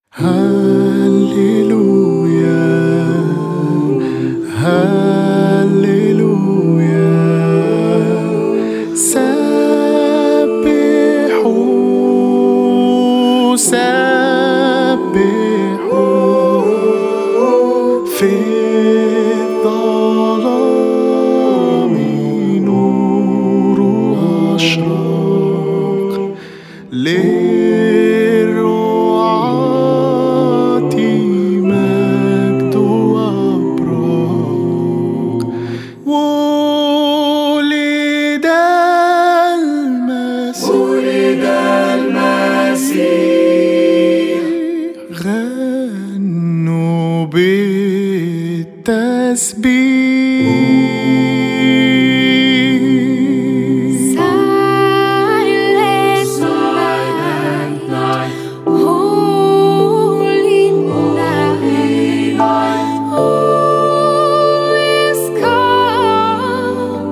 هللويا هللويا سبحوا سبحوا في الظلام نور أشرق للرعاة مجد وأبراق ولد المسيح ولد المسيح غنوا بالتسبيح Silent night, holy night, all is calm,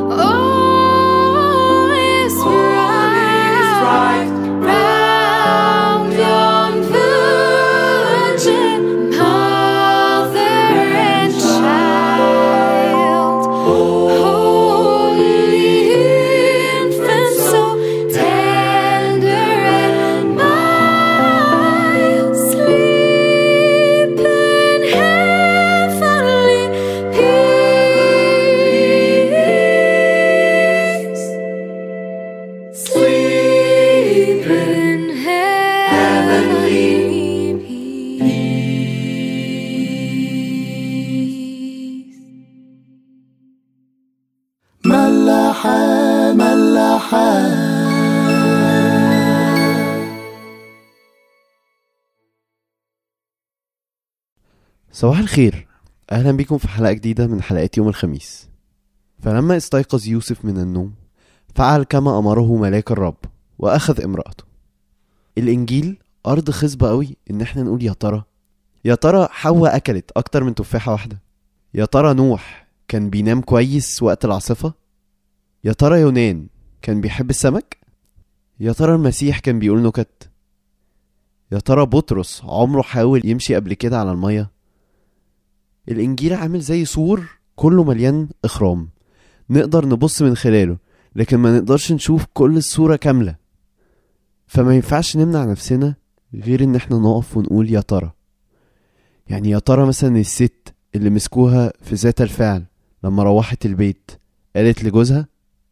all is right, round yon virgin mother and child. Holy infant, so tender and mild, sleep in heavenly peace. Sleep in heavenly peace. ملحة ملحة صباح الخير أهلا بكم في حلقة جديدة من حلقات يوم الخميس فلما استيقظ يوسف من النوم فعل كما أمره ملاك الرب وأخذ امرأته الإنجيل أرض خصبة قوي إن احنا نقول يا ترى يا ترى حواء أكلت أكتر من تفاحة واحدة يا ترى نوح كان بينام كويس وقت العاصفة يا ترى يونان كان بيحب السمك يا ترى المسيح كان بيقول نكت يا ترى بطرس عمره حاول يمشي قبل كده على المية الإنجيل عامل زي سور كله مليان إخرام نقدر نبص من خلاله لكن ما نقدرش نشوف كل الصورة كاملة فما ينفعش نمنع نفسنا غير إن احنا نقف ونقول يا ترى يعني يا ترى مثلا الست اللي مسكوها في ذات الفعل لما روحت البيت قالت لجوزها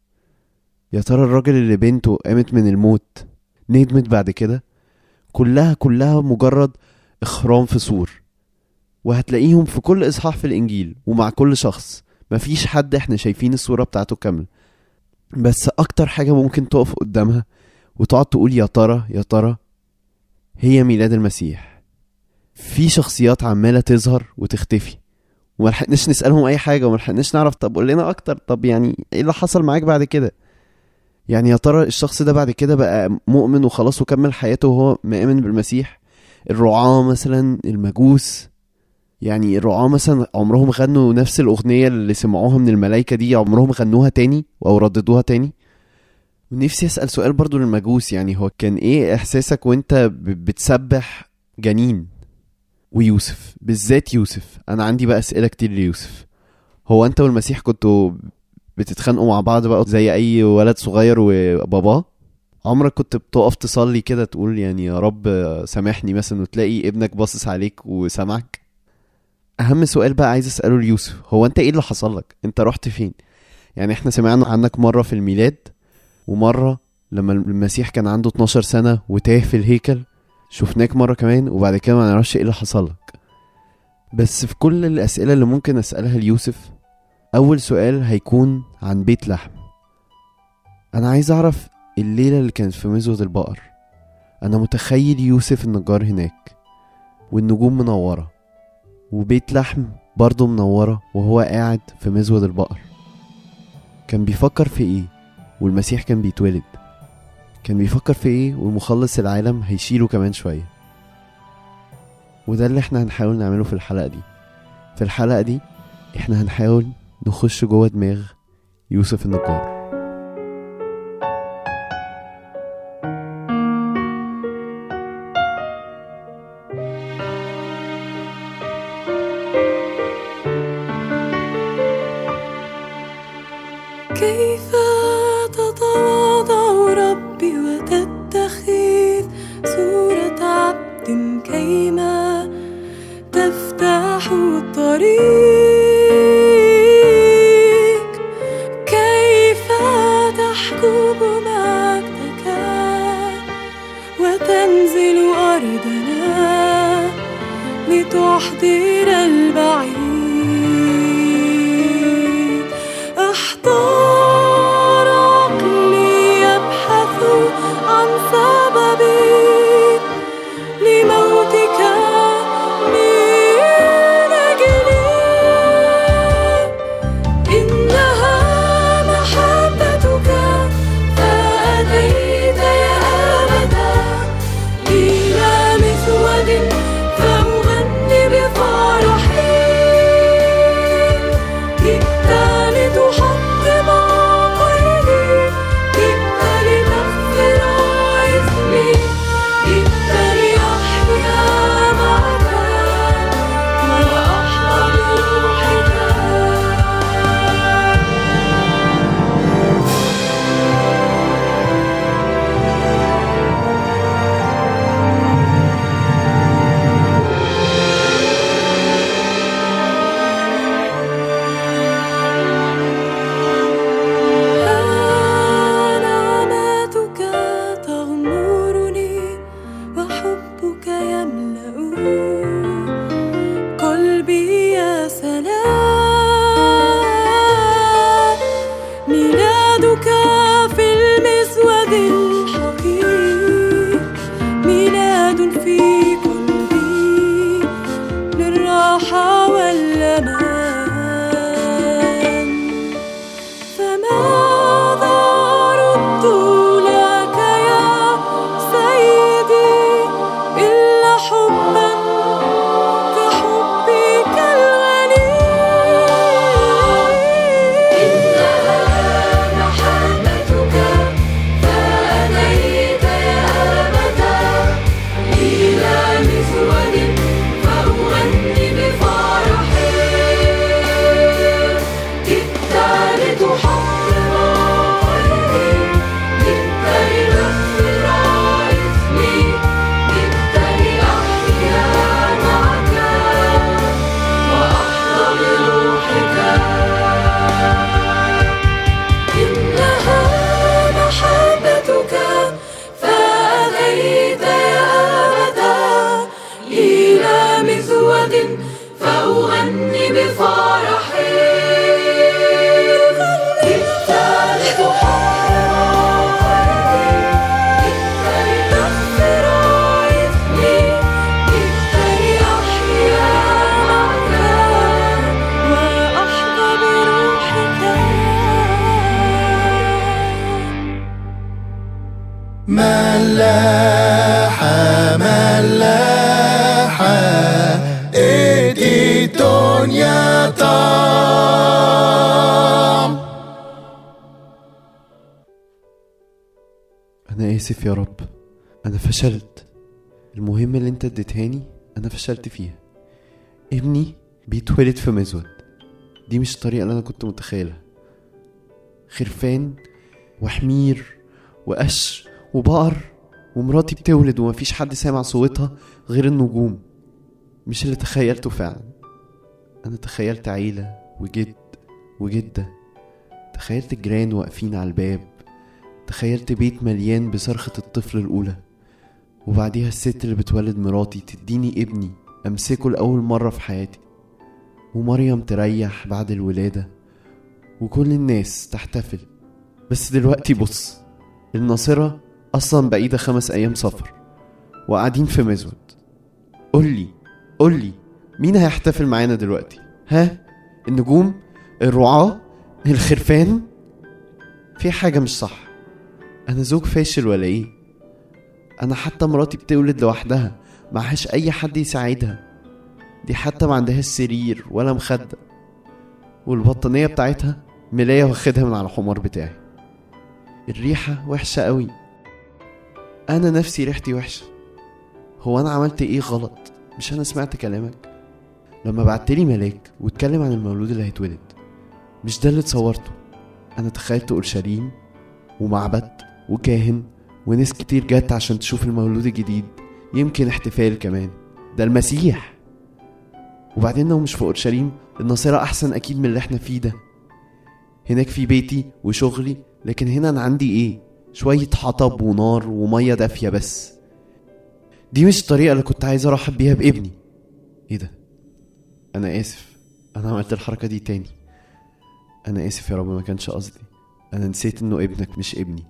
يا ترى الراجل اللي بنته قامت من الموت ندمت بعد كده كلها كلها مجرد إخرام في سور وهتلاقيهم في كل إصحاح في الإنجيل ومع كل شخص مفيش حد احنا شايفين الصورة بتاعته كاملة بس أكتر حاجة ممكن تقف قدامها وتقعد تقول يا ترى يا ترى هي ميلاد المسيح في شخصيات عمالة تظهر وتختفي وملحقناش نسألهم أي حاجة وملحقناش نعرف طب قول لنا أكتر طب يعني إيه اللي حصل معاك بعد كده يعني يا ترى الشخص ده بعد كده بقى مؤمن وخلاص وكمل حياته وهو مؤمن بالمسيح الرعاة مثلا المجوس يعني الرعاة مثلا عمرهم غنوا نفس الأغنية اللي سمعوها من الملايكة دي عمرهم غنوها تاني أو رددوها تاني ونفسي أسأل سؤال برضو للمجوس يعني هو كان إيه إحساسك وأنت ب- بتسبح جنين ويوسف بالذات يوسف أنا عندي بقى أسئلة كتير ليوسف هو أنت والمسيح كنتوا بتتخانقوا مع بعض بقى زي أي ولد صغير وباباه عمرك كنت بتقف تصلي كده تقول يعني يا رب سامحني مثلا وتلاقي ابنك باصص عليك وسامعك اهم سؤال بقى عايز اساله ليوسف هو انت ايه اللي حصل لك انت رحت فين يعني احنا سمعنا عنك مره في الميلاد ومره لما المسيح كان عنده 12 سنه وتاه في الهيكل شفناك مره كمان وبعد كده ما نعرفش ايه اللي حصل لك بس في كل الاسئله اللي ممكن اسالها ليوسف اول سؤال هيكون عن بيت لحم انا عايز اعرف الليله اللي كانت في مزود البقر انا متخيل يوسف النجار هناك والنجوم منوره وبيت لحم برضه منورة وهو قاعد في مزود البقر كان بيفكر في ايه والمسيح كان بيتولد كان بيفكر في ايه والمخلص العالم هيشيله كمان شوية وده اللي احنا هنحاول نعمله في الحلقة دي في الحلقة دي احنا هنحاول نخش جوه دماغ يوسف النجار كيف تتواضع ربي وتتخذ صورة عبد كيما تفتح الطريق كيف تحكم مجدك وتنزل أرضنا لتحضر البعيد احضر عقلي يبحث عن سبب لموتك من أجلي إنها محبتك فأتيت يا أبدا إلى مسود فأغني بفرحي جئت لتحطم عقلي جئت لتغفر اسمي جئت لأحيا معك وأحظى بروحك نعمتك تغمرني وحبك يملأ قلبي يا سلام ميلادك في المسود الحقير ميلاد في قلبي للراحة والأمان فماذا أرد لك يا سيدي إلا حبا كحبك الغني إنها محبتك فأتيت يا أبدا إلى مسود فأغني بفرحي جئت لتحطم قلبي جئت لتغفر اسمي جئت لأحيا معك وأحظى بروحك إنها محبتك فأتيت يا أبدا إلى مسود فأغني بفرحي جئت لتحرر قلبي جئت لتغفر اسمي جئت لأحيا معك وأحظى بروحك ملاحة ملاحة ادي الدنيا طعم انا اسف يا رب انا فشلت المهمة اللي انت اديتهاني انا فشلت فيها ابني بيتولد في مزود دي مش الطريقة اللي انا كنت متخيلها خرفان وحمير وقش وبقر ومراتي بتولد ومفيش حد سامع صوتها غير النجوم مش اللي تخيلته فعلا انا تخيلت عيلة وجد وجدة تخيلت جيران واقفين على الباب تخيلت بيت مليان بصرخة الطفل الأولى وبعديها الست اللي بتولد مراتي تديني ابني أمسكه لأول مرة في حياتي ومريم تريح بعد الولادة وكل الناس تحتفل بس دلوقتي بص الناصرة أصلا بعيدة خمس أيام سفر وقاعدين في مزود قولي قولي مين هيحتفل معانا دلوقتي ها النجوم الرعاة الخرفان في حاجة مش صح أنا زوج فاشل ولا إيه أنا حتى مراتي بتولد لوحدها معهاش أي حد يساعدها دي حتى ما عندهاش سرير ولا مخدة والبطانية بتاعتها ملاية واخدها من على الحمار بتاعي الريحة وحشة قوي أنا نفسي ريحتي وحشة هو أنا عملت إيه غلط مش أنا سمعت كلامك لما بعتلي ملاك واتكلم عن المولود اللي هيتولد مش ده اللي اتصورته أنا تخيلت أورشليم ومعبد وكاهن وناس كتير جت عشان تشوف المولود الجديد يمكن احتفال كمان ده المسيح وبعدين لو مش في أورشليم الناصرة أحسن أكيد من اللي احنا فيه ده هناك في بيتي وشغلي لكن هنا أنا عندي إيه شوية حطب ونار ومية دافية بس دي مش الطريقة اللي كنت عايز أرحب بيها بابني إيه ده أنا آسف أنا عملت الحركة دي تاني أنا آسف يا رب ما كانش قصدي أنا نسيت إنه ابنك مش ابني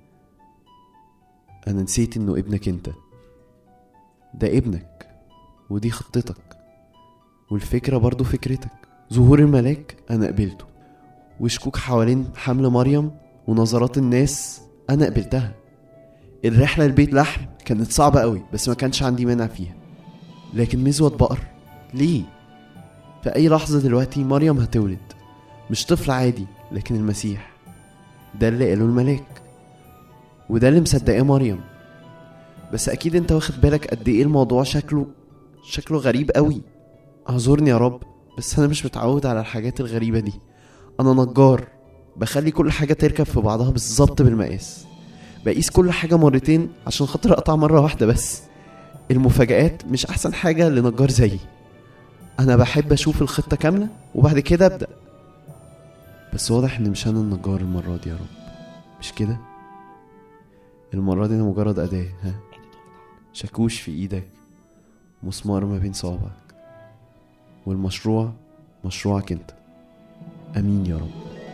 أنا نسيت إنه ابنك أنت ده ابنك ودي خطتك والفكرة برضو فكرتك ظهور الملاك أنا قبلته وشكوك حوالين حمل مريم ونظرات الناس أنا قبلتها الرحلة لبيت لحم كانت صعبة قوي بس ما كانش عندي مانع فيها لكن مزود بقر ليه؟ في أي لحظة دلوقتي مريم هتولد مش طفل عادي لكن المسيح ده اللي قاله الملاك وده اللي مصدقاه مريم بس أكيد أنت واخد بالك قد إيه الموضوع شكله شكله غريب قوي اعذرني يا رب بس أنا مش متعود على الحاجات الغريبة دي أنا نجار بخلي كل حاجة تركب في بعضها بالظبط بالمقاس بقيس كل حاجة مرتين عشان خاطر أقطع مرة واحدة بس المفاجآت مش أحسن حاجة لنجار زيي أنا بحب أشوف الخطة كاملة وبعد كده أبدأ بس واضح إن مش أنا النجار المرة دي يا رب مش كده المرة دي أنا مجرد أداة ها شاكوش في إيدك مسمار ما بين صوابعك والمشروع مشروعك أنت أمين يا رب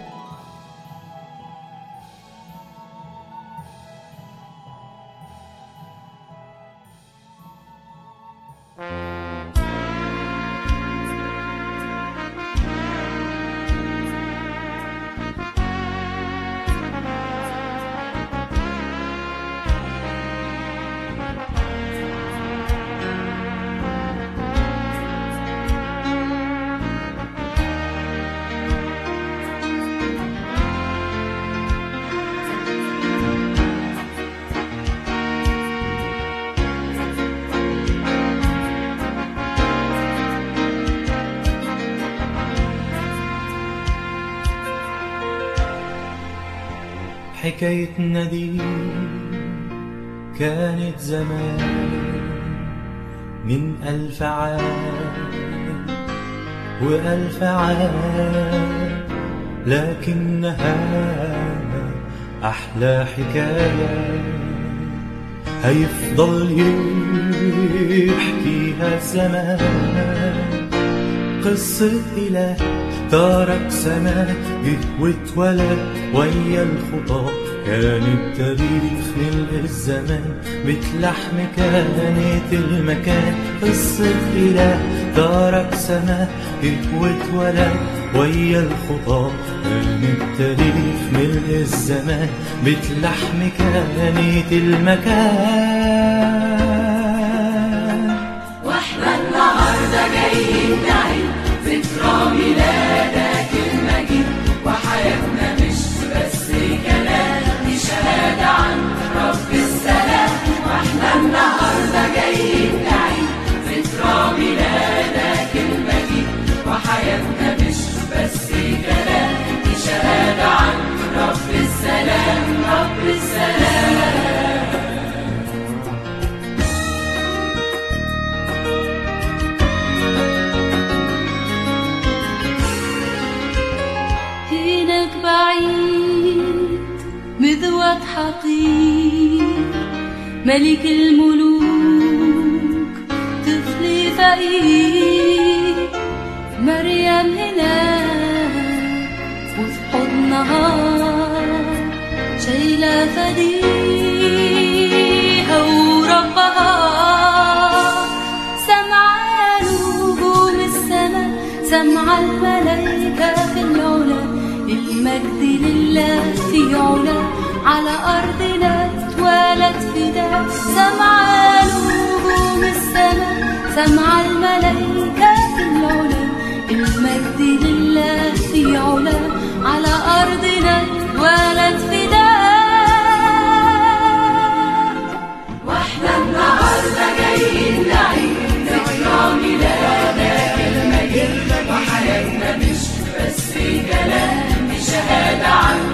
حكايتنا دي كانت زمان من ألف عام وألف عام لكنها أحلى حكاية هيفضل يحكيها الزمان قصة إله ترك سماء جه واتولد ويا الخطى كان التاريخ ملء الزمان بتلحم كانت المكان قصة إله ترك سماء جه واتولد ويا الخطى كان التاريخ ملء الزمان بتلحم كانت المكان واحنا النهارده جايين نعيد ذكرى ميلادك المجيد وحياتنا مش بس كلام دي شهادة عن رب السلام واحنا النهارده جايين نعيد ذكرى ميلادك المجيد وحياتنا مش بس كلام دي شهادة عن رب السلام رب السلام هناك بعيد مذوق حقير ملك الملوك طفل فقير مريم هناك وفي حضنها شايلة فديها وربها سمع نجوم السماء سمع الملائكة في العلا المجد لله في علا على أرضنا اتولد فداء سمع نجوم السماء سمع الملائكة في العلا المجد لله في علا على أرضنا اتولد فداء واحنا النهارده جايين نعيد ذكرى ميلادك المجيد وحياتنا مش بس كلام دي شهادة عن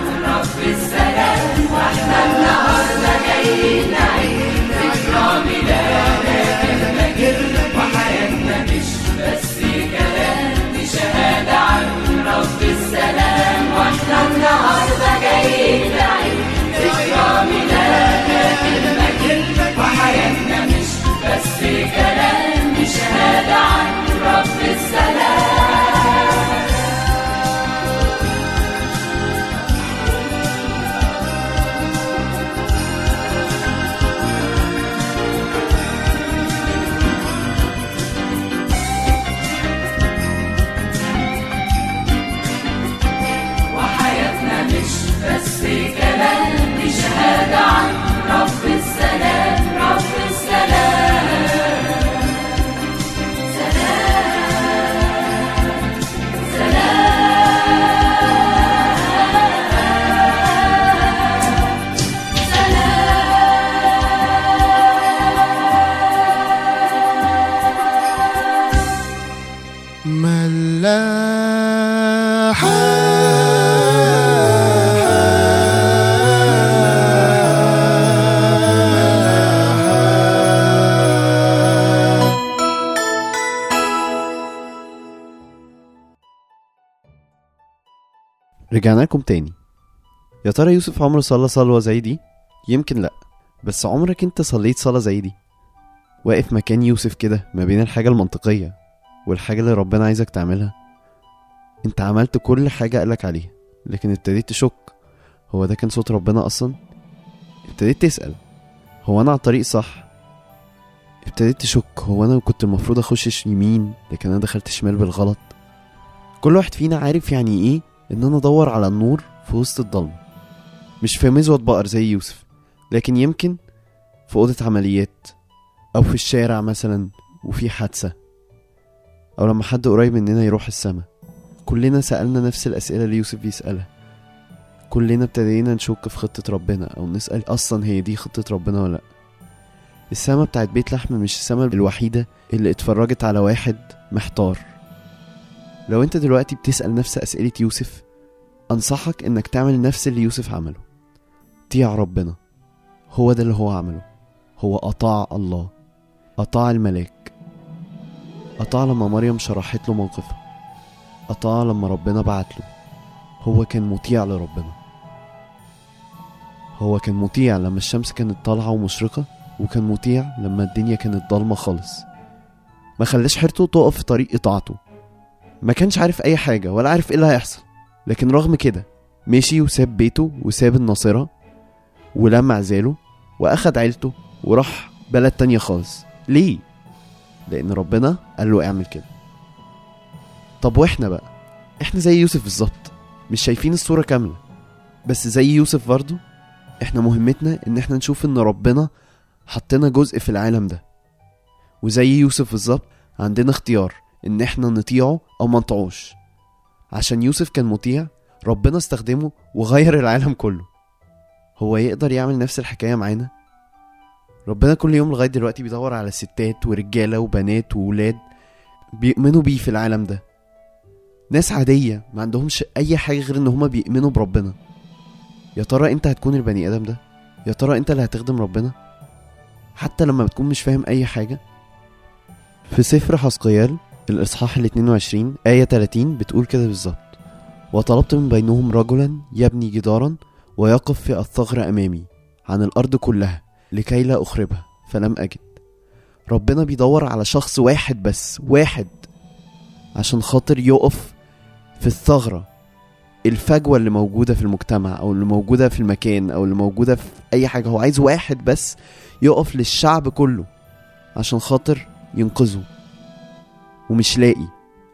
رجعنا لكم تاني يا ترى يوسف عمره صلى صلوة زي دي؟ يمكن لأ بس عمرك انت صليت صلاة زي دي واقف مكان يوسف كده ما بين الحاجة المنطقية والحاجة اللي ربنا عايزك تعملها انت عملت كل حاجة قالك عليها لكن ابتديت تشك هو ده كان صوت ربنا أصلا ابتديت تسأل هو أنا على الطريق صح ابتديت تشك هو أنا كنت المفروض أخش يمين لكن أنا دخلت شمال بالغلط كل واحد فينا عارف يعني ايه ان انا ادور على النور في وسط الضلمة مش في مزود بقر زي يوسف لكن يمكن في أوضة عمليات أو في الشارع مثلا وفي حادثة أو لما حد قريب مننا يروح السما كلنا سألنا نفس الأسئلة اللي يوسف بيسألها كلنا ابتدينا نشك في خطة ربنا أو نسأل أصلا هي دي خطة ربنا ولا لأ السما بتاعت بيت لحم مش السما الوحيدة اللي اتفرجت على واحد محتار لو انت دلوقتي بتسأل نفس أسئلة يوسف أنصحك إنك تعمل نفس اللي يوسف عمله طيع ربنا هو ده اللي هو عمله هو أطاع الله أطاع الملاك أطاع لما مريم شرحت له موقفها أطاع لما ربنا بعت له هو كان مطيع لربنا هو كان مطيع لما الشمس كانت طالعة ومشرقة وكان مطيع لما الدنيا كانت ضلمة خالص ما خلاش حيرته تقف في طريق إطاعته ما كانش عارف أي حاجة ولا عارف إيه اللي هيحصل لكن رغم كده مشي وساب بيته وساب الناصرة ولم عزاله وأخد عيلته وراح بلد تانية خالص ليه؟ لأن ربنا قال له اعمل كده طب واحنا بقى احنا زي يوسف بالظبط مش شايفين الصورة كاملة بس زي يوسف برضه احنا مهمتنا ان احنا نشوف ان ربنا حطنا جزء في العالم ده وزي يوسف بالظبط عندنا اختيار ان احنا نطيعه او ما نطيعوش عشان يوسف كان مطيع ربنا استخدمه وغير العالم كله هو يقدر يعمل نفس الحكاية معانا ربنا كل يوم لغاية دلوقتي بيدور على ستات ورجالة وبنات وولاد بيؤمنوا بيه في العالم ده ناس عادية ما عندهمش أي حاجة غير إن هما بيؤمنوا بربنا يا ترى أنت هتكون البني آدم ده يا ترى أنت اللي هتخدم ربنا حتى لما بتكون مش فاهم أي حاجة في سفر حسقيال الإصحاح ال 22 آية 30 بتقول كده بالظبط وطلبت من بينهم رجلا يبني جدارا ويقف في الثغر أمامي عن الأرض كلها لكي لا أخربها فلم أجد ربنا بيدور على شخص واحد بس واحد عشان خاطر يقف في الثغرة الفجوة اللي موجودة في المجتمع أو اللي موجودة في المكان أو اللي موجودة في أي حاجة هو عايز واحد بس يقف للشعب كله عشان خاطر ينقذه ومش لاقي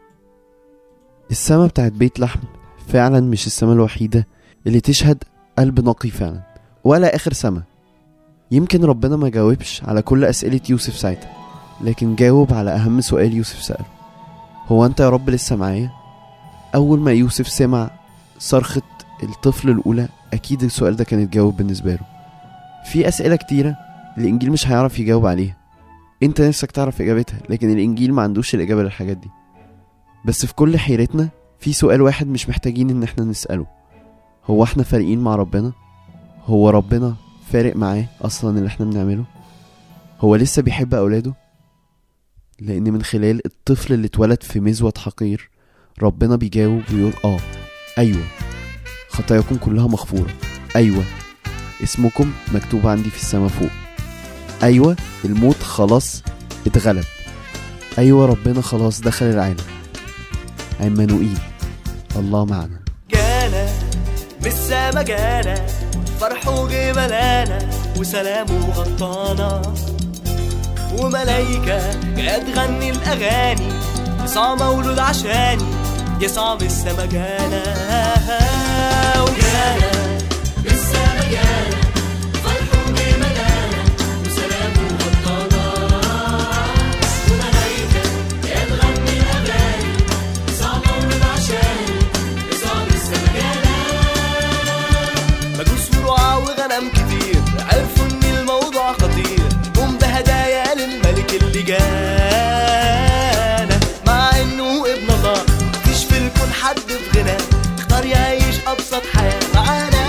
السما بتاعت بيت لحم فعلا مش السما الوحيدة اللي تشهد قلب نقي فعلا ولا آخر سما يمكن ربنا ما جاوبش على كل أسئلة يوسف ساعتها لكن جاوب على أهم سؤال يوسف سأله هو أنت يا رب لسه معايا؟ أول ما يوسف سمع صرخة الطفل الأولى أكيد السؤال ده كان اتجاوب بالنسبة له في أسئلة كتيرة الإنجيل مش هيعرف يجاوب عليها أنت نفسك تعرف إجابتها لكن الإنجيل ما عندوش الإجابة للحاجات دي بس في كل حيرتنا في سؤال واحد مش محتاجين إن احنا نسأله هو احنا فارقين مع ربنا؟ هو ربنا فارق معاه أصلا اللي احنا بنعمله؟ هو لسه بيحب أولاده؟ لأن من خلال الطفل اللي اتولد في مزود حقير ربنا بيجاوب ويقول اه أيوة خطاياكم كلها مغفورة أيوة اسمكم مكتوب عندي في السما فوق أيوة الموت خلاص اتغلب أيوة ربنا خلاص دخل العالم عمانوئيل الله معنا جانا من السما جانا فرحه جه ملانا وسلامه غطانا وملايكة جاية تغني الأغاني يسوع مولود عشاني يسوع من السما جانا وجانا من السما جانا فرحه جه ملانا وسلامه غطانا وملايكة جاية تغني الأغاني يسوع مولود عشاني يسوع من السما جانا مجوس ورعاة وغنم كتير عرفوا ان الموضوع خطير قوم بهدايا للملك اللي جانا مع انه ابن الله مفيش في الكون حد في غنى اختار يعيش ابسط حياة معانا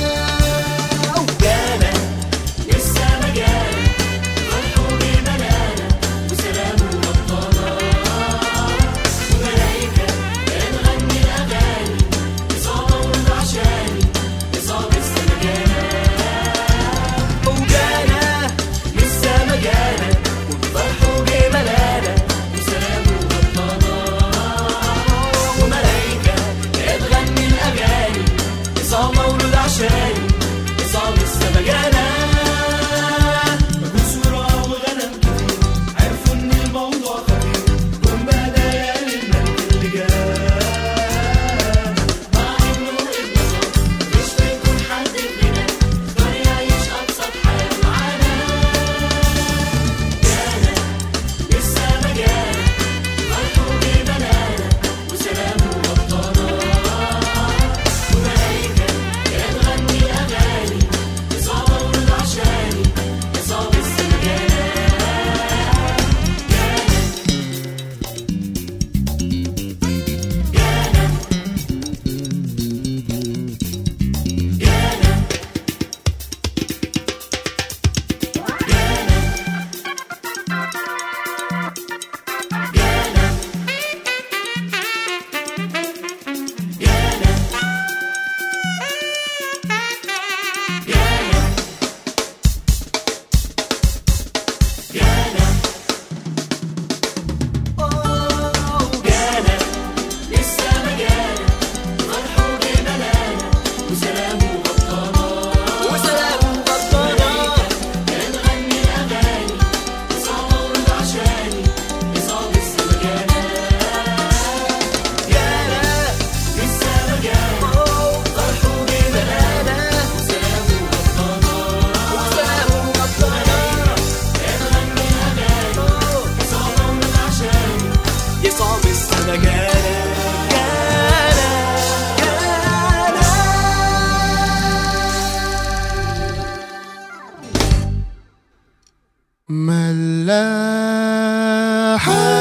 وجانا لسه ما جانا فرحه بملانا وسلامه غطانا وملايكة بنغني الاغاني يسوع مولود حمل